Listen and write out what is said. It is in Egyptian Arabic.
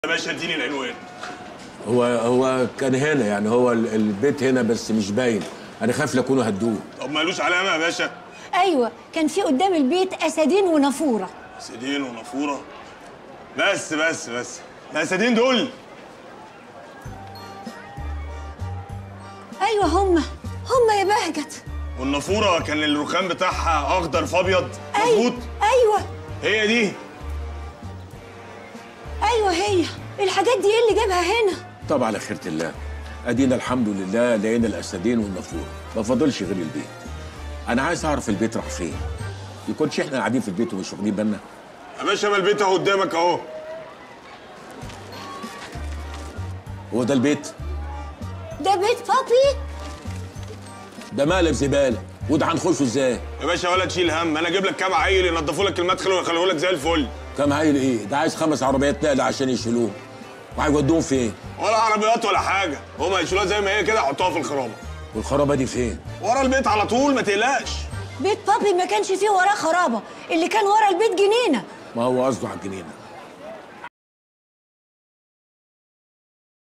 يا باشا اديني العنوان هو هو كان هنا يعني هو ال- البيت هنا بس مش باين انا خايف لا يكونوا هدوه طب مالوش علامه يا باشا ايوه كان في قدام البيت اسدين ونافوره سيدين ونافوره بس بس بس الاسدين دول ايوه هم هم يا بهجت والنافوره كان الرخام بتاعها اخضر في ابيض ايوه مظبوط ايوه هي دي ايوه هي الحاجات دي ايه اللي جابها هنا طبعا على خيرة الله ادينا الحمد لله لقينا الاسدين والنافور ما فاضلش غير البيت انا عايز اعرف البيت راح فين يكونش احنا قاعدين في البيت ومش واخدين بالنا يا باشا ما البيت اهو قدامك اهو هو ده البيت ده بيت بابي ده مقلب زباله وده هنخشه ازاي يا باشا ولا تشيل هم انا اجيب لك كام عيل ينضفوا لك المدخل ويخلوه لك زي الفل كام عيل ايه ده عايز خمس عربيات نقل عشان يشيلوه وهيودوهم فين ولا عربيات ولا حاجه هم هيشيلوها زي ما هي كده يحطوها في الخرابه والخرابه دي فين ورا البيت على طول ما تقلقش بيت بابي ما كانش فيه وراه خرابه اللي كان ورا البيت جنينه ما هو قصده على الجنينه